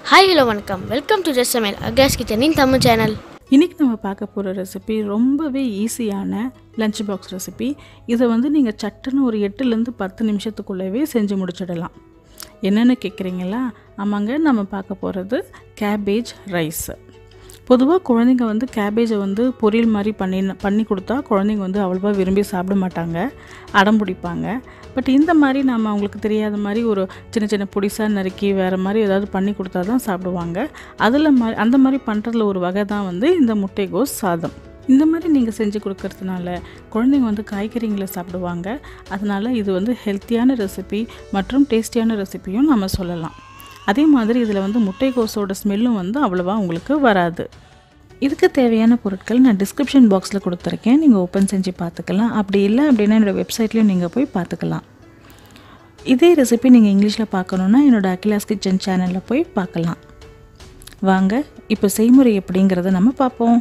hi hello வணக்கம் welcome to just சமையல் அகாஸ் கிச்சனின் தமிழ் சேனல் இன்றைக்கி நம்ம பார்க்க போகிற ரெசிபி ரொம்பவே ஈஸியான லஞ்ச் பாக்ஸ் ரெசிபி இதை வந்து நீங்கள் சட்டுன்னு ஒரு எட்டுலேருந்து பத்து நிமிஷத்துக்குள்ளேவே செஞ்சு முடிச்சிடலாம் என்னென்னு கேட்குறீங்களா ஆமாங்க நம்ம பார்க்க போகிறது கேபேஜ் ரைஸ் பொதுவாக குழந்தைங்க வந்து கேபேஜை வந்து பொரியல் மாதிரி பண்ணி பண்ணி கொடுத்தா குழந்தைங்க வந்து அவ்வளோவா விரும்பி சாப்பிட மாட்டாங்க அடம் பிடிப்பாங்க பட் இந்த மாதிரி நம்ம அவங்களுக்கு தெரியாத மாதிரி ஒரு சின்ன சின்ன பொடிசாக நறுக்கி வேறு மாதிரி ஏதாவது பண்ணி கொடுத்தா தான் சாப்பிடுவாங்க அதில் மாதிரி அந்த மாதிரி பண்ணுறதுல ஒரு வகை தான் வந்து இந்த முட்டைகோஸ் சாதம் இந்த மாதிரி நீங்கள் செஞ்சு கொடுக்கறதுனால குழந்தைங்க வந்து காய்கறிகளை சாப்பிடுவாங்க அதனால் இது வந்து ஹெல்த்தியான ரெசிபி மற்றும் டேஸ்டியான ரெசிபியும் நம்ம சொல்லலாம் அதே மாதிரி இதில் வந்து முட்டைகோஸோட ஸ்மெல்லும் வந்து அவ்வளோவா உங்களுக்கு வராது இதுக்கு தேவையான பொருட்கள் நான் டிஸ்கிரிப்ஷன் பாக்ஸில் கொடுத்துருக்கேன் நீங்கள் ஓப்பன் செஞ்சு பார்த்துக்கலாம் அப்படி இல்லை அப்படின்னா என்னோடய வெப்சைட்லேயும் நீங்கள் போய் பார்த்துக்கலாம் இதே ரெசிபி நீங்கள் இங்கிலீஷில் பார்க்கணுன்னா என்னோடய அகிலாஸ் கிச்சன் சேனலில் போய் பார்க்கலாம் வாங்க இப்போ செய்முறை எப்படிங்கிறத நம்ம பார்ப்போம்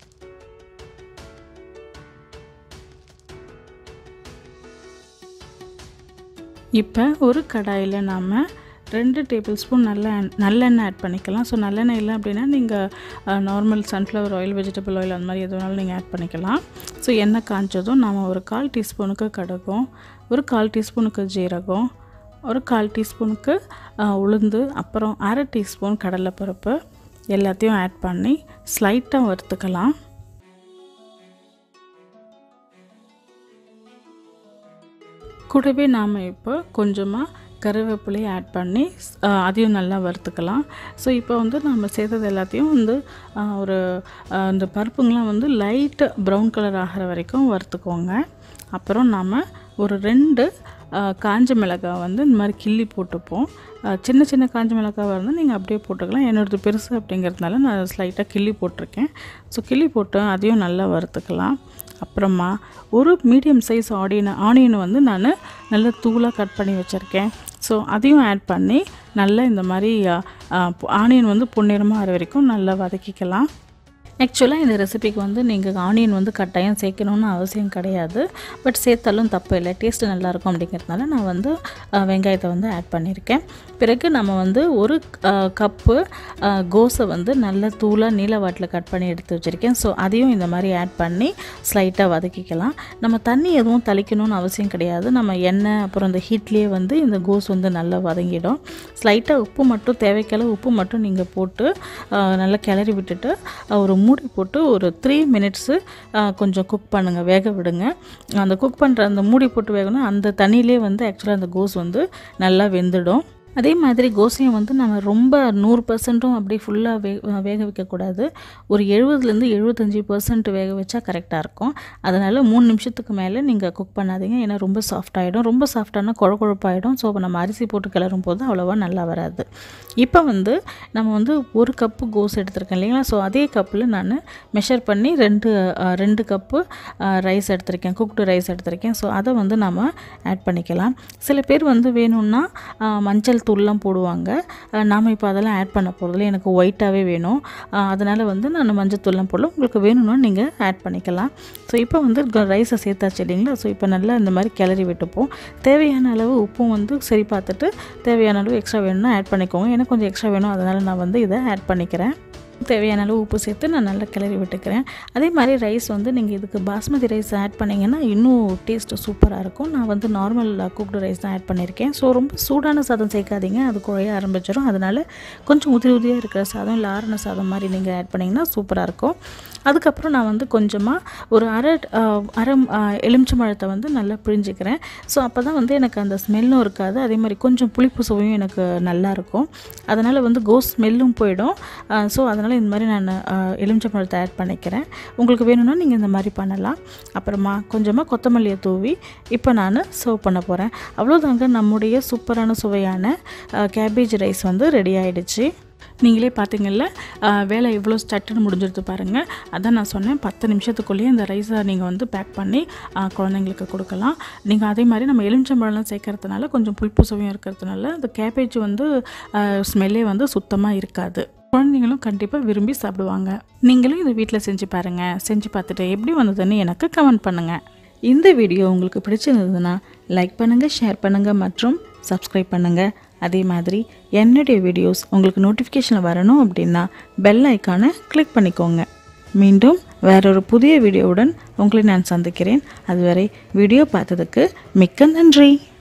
இப்போ ஒரு கடாயில் நாம் ரெண்டு டேபிள் ஸ்பூன் நல்ல நல்லெண்ணெய் ஆட் பண்ணிக்கலாம் ஸோ நல்லெண்ணெய் இல்லை அப்படின்னா நீங்கள் normal sunflower oil vegetable oil அந்த மாதிரி எது வேணாலும் நீங்கள் ஆட் பண்ணிக்கலாம் ஸோ எண்ணெய் காய்ச்சதும் நம்ம ஒரு கால் டீஸ்பூனுக்கு கடுகும் ஒரு கால் டீஸ்பூனுக்கு ஜீரகம் ஒரு கால் டீஸ்பூனுக்கு உளுந்து அப்புறம் அரை டீஸ்பூன் கடலைப்பருப்பு எல்லாத்தையும் ஆட் பண்ணி ஸ்லைட்டாக வறுத்துக்கலாம் கூடவே நாம் இப்போ கொஞ்சமாக கருவேப்பிலையை ஆட் பண்ணி அதையும் நல்லா வறுத்துக்கலாம் ஸோ இப்போ வந்து நம்ம சேர்த்தது எல்லாத்தையும் வந்து ஒரு இந்த பருப்புங்களாம் வந்து லைட்டு ப்ரௌன் கலர் ஆகிற வரைக்கும் வறுத்துக்கோங்க அப்புறம் நாம் ஒரு ரெண்டு காஞ்ச மிளகாய் வந்து இந்த மாதிரி கிள்ளி போட்டுப்போம் சின்ன சின்ன காஞ்ச மிளகாவாக இருந்தால் நீங்கள் அப்படியே போட்டுக்கலாம் என்னோடது பெருசு அப்படிங்கிறதுனால நான் ஸ்லைட்டாக கிள்ளி போட்டிருக்கேன் ஸோ கிள்ளி போட்டு அதையும் நல்லா வறுத்துக்கலாம் அப்புறமா ஒரு மீடியம் சைஸ் ஆனியனை ஆனியனை வந்து நான் நல்லா தூளாக கட் பண்ணி வச்சுருக்கேன் ஸோ அதையும் ஆட் பண்ணி நல்லா இந்த மாதிரி ஆனியன் வந்து பொன்னிறமாக ஆகிற வரைக்கும் நல்லா வதக்கிக்கலாம் ஆக்சுவலாக இந்த ரெசிபிக்கு வந்து நீங்கள் ஆனியன் வந்து கட்டாயம் சேர்க்கணுன்னு அவசியம் கிடையாது பட் சேர்த்தாலும் தப்பு இல்லை டேஸ்ட்டு நல்லாயிருக்கும் அப்படிங்கிறதுனால நான் வந்து வெங்காயத்தை வந்து ஆட் பண்ணியிருக்கேன் பிறகு நம்ம வந்து ஒரு கப்பு கோஸை வந்து நல்ல தூளாக நீலவாட்டில் கட் பண்ணி எடுத்து வச்சுருக்கேன் ஸோ அதையும் இந்த மாதிரி ஆட் பண்ணி ஸ்லைட்டாக வதக்கிக்கலாம் நம்ம தண்ணி எதுவும் தளிக்கணும்னு அவசியம் கிடையாது நம்ம எண்ணெய் அப்புறம் இந்த ஹீட்லேயே வந்து இந்த கோஸ் வந்து நல்லா வதங்கிடும் ஸ்லைட்டாக உப்பு மட்டும் தேவைக்கெல்லாம் உப்பு மட்டும் நீங்கள் போட்டு நல்லா கிளறி விட்டுட்டு ஒரு மூடி போட்டு ஒரு த்ரீ மினிட்ஸு கொஞ்சம் குக் பண்ணுங்கள் வேக விடுங்க அந்த குக் பண்ணுற அந்த மூடி போட்டு வேகணும் அந்த தண்ணியிலே வந்து ஆக்சுவலாக அந்த கோஸ் வந்து நல்லா வெந்துடும் அதே மாதிரி கோசியம் வந்து நம்ம ரொம்ப நூறு பர்சன்ட்டும் அப்படியே ஃபுல்லாக வே வேக வைக்கக்கூடாது ஒரு எழுபதுலேருந்து எழுபத்தஞ்சி பர்சன்ட் வேக வச்சா கரெக்டாக இருக்கும் அதனால் மூணு நிமிஷத்துக்கு மேலே நீங்கள் குக் பண்ணாதீங்க ஏன்னா ரொம்ப சாஃப்ட் ஆகிடும் ரொம்ப சாஃப்டானா குழ குழப்பாயிடும் ஸோ நம்ம அரிசி போட்டு கிளறும் போது அவ்வளோவா நல்லா வராது இப்போ வந்து நம்ம வந்து ஒரு கப்பு கோஸ் எடுத்திருக்கேன் இல்லைங்களா ஸோ அதே கப்பில் நான் மெஷர் பண்ணி ரெண்டு ரெண்டு கப்பு ரைஸ் எடுத்திருக்கேன் குக்டு ரைஸ் எடுத்திருக்கேன் ஸோ அதை வந்து நம்ம ஆட் பண்ணிக்கலாம் சில பேர் வந்து வேணும்னா மஞ்சள் தூள்லாம் போடுவாங்க நாம் இப்போ அதெல்லாம் ஆட் பண்ண போகிறதில்ல எனக்கு ஒயிட்டாகவே வேணும் அதனால் வந்து நான் மஞ்சள் தூள்லாம் போடல உங்களுக்கு வேணும்னா நீங்கள் ஆட் பண்ணிக்கலாம் ஸோ இப்போ வந்து ரைஸை சேர்த்தாச்சு இல்லைங்களா ஸோ இப்போ நல்லா இந்த மாதிரி கிளறி விட்டுப்போம் தேவையான அளவு உப்பும் வந்து சரி பார்த்துட்டு தேவையான அளவு எக்ஸ்ட்ரா வேணும்னா ஆட் பண்ணிக்கோங்க எனக்கு கொஞ்சம் எக்ஸ்ட்ரா வேணும் அதனால் நான் வந்து இதை ஆட் பண்ணிக்கிறேன் தேவையான அளவு உப்பு சேர்த்து நான் நல்லா கிளறி விட்டுக்கிறேன் அதே மாதிரி ரைஸ் வந்து நீங்கள் இதுக்கு பாஸ்மதி ரைஸ் ஆட் பண்ணிங்கன்னா இன்னும் டேஸ்ட்டு சூப்பராக இருக்கும் நான் வந்து நார்மல் குக்டு ரைஸ் தான் ஆட் பண்ணியிருக்கேன் ஸோ ரொம்ப சூடான சாதம் சேர்க்காதீங்க அது குழைய ஆரம்பிச்சிடும் அதனால் கொஞ்சம் உதிரி உதிரியாக இருக்கிற சாதம் இல்லை ஆறின சாதம் மாதிரி நீங்கள் ஆட் பண்ணிங்கன்னா சூப்பராக இருக்கும் அதுக்கப்புறம் நான் வந்து கொஞ்சமாக ஒரு அரை அரை எலுமிச்சம்பழத்தை வந்து நல்லா பிழிஞ்சிக்கிறேன் ஸோ அப்போ தான் வந்து எனக்கு அந்த ஸ்மெல்லும் இருக்காது அதே மாதிரி கொஞ்சம் புளிப்பு சுவையும் எனக்கு நல்லாயிருக்கும் அதனால் வந்து கோஸ் ஸ்மெல்லும் போயிடும் ஸோ அதனால் இந்த மாதிரி நான் எலுமிச்சம்பழத்தை ஆட் பண்ணிக்கிறேன் உங்களுக்கு வேணும்னா நீங்கள் இந்த மாதிரி பண்ணலாம் அப்புறமா கொஞ்சமாக கொத்தமல்லியை தூவி இப்போ நான் சர்வ் பண்ண போகிறேன் அவ்வளோதாங்க நம்முடைய சூப்பரான சுவையான கேபேஜ் ரைஸ் வந்து ரெடி ஆகிடுச்சு நீங்களே பார்த்தீங்கல்ல வேலை எவ்வளோ சட்டுன்னு முடிஞ்சிருது பாருங்கள் அதான் நான் சொன்னேன் பத்து நிமிஷத்துக்குள்ளேயே இந்த ரைஸை நீங்கள் வந்து பேக் பண்ணி குழந்தைங்களுக்கு கொடுக்கலாம் நீங்கள் அதே மாதிரி நம்ம எலுமிச்சம்பழம்லாம் சேர்க்கறதுனால கொஞ்சம் புளிப்பு சுவையும் இருக்கிறதுனால அந்த கேபேஜ் வந்து ஸ்மெல்லே வந்து சுத்தமாக இருக்காது குழந்தைங்களும் கண்டிப்பாக விரும்பி சாப்பிடுவாங்க நீங்களும் இதை வீட்டில் செஞ்சு பாருங்கள் செஞ்சு பார்த்துட்டு எப்படி வந்ததுன்னு எனக்கு கமெண்ட் பண்ணுங்கள் இந்த வீடியோ உங்களுக்கு பிடிச்சிருந்ததுன்னா லைக் பண்ணுங்கள் ஷேர் பண்ணுங்கள் மற்றும் சப்ஸ்கிரைப் பண்ணுங்கள் அதே மாதிரி என்னுடைய வீடியோஸ் உங்களுக்கு நோட்டிஃபிகேஷனில் வரணும் அப்படின்னா பெல் ஐக்கானை கிளிக் பண்ணிக்கோங்க மீண்டும் வேறொரு புதிய வீடியோவுடன் உங்களை நான் சந்திக்கிறேன் அதுவரை வீடியோ பார்த்ததுக்கு மிக்க நன்றி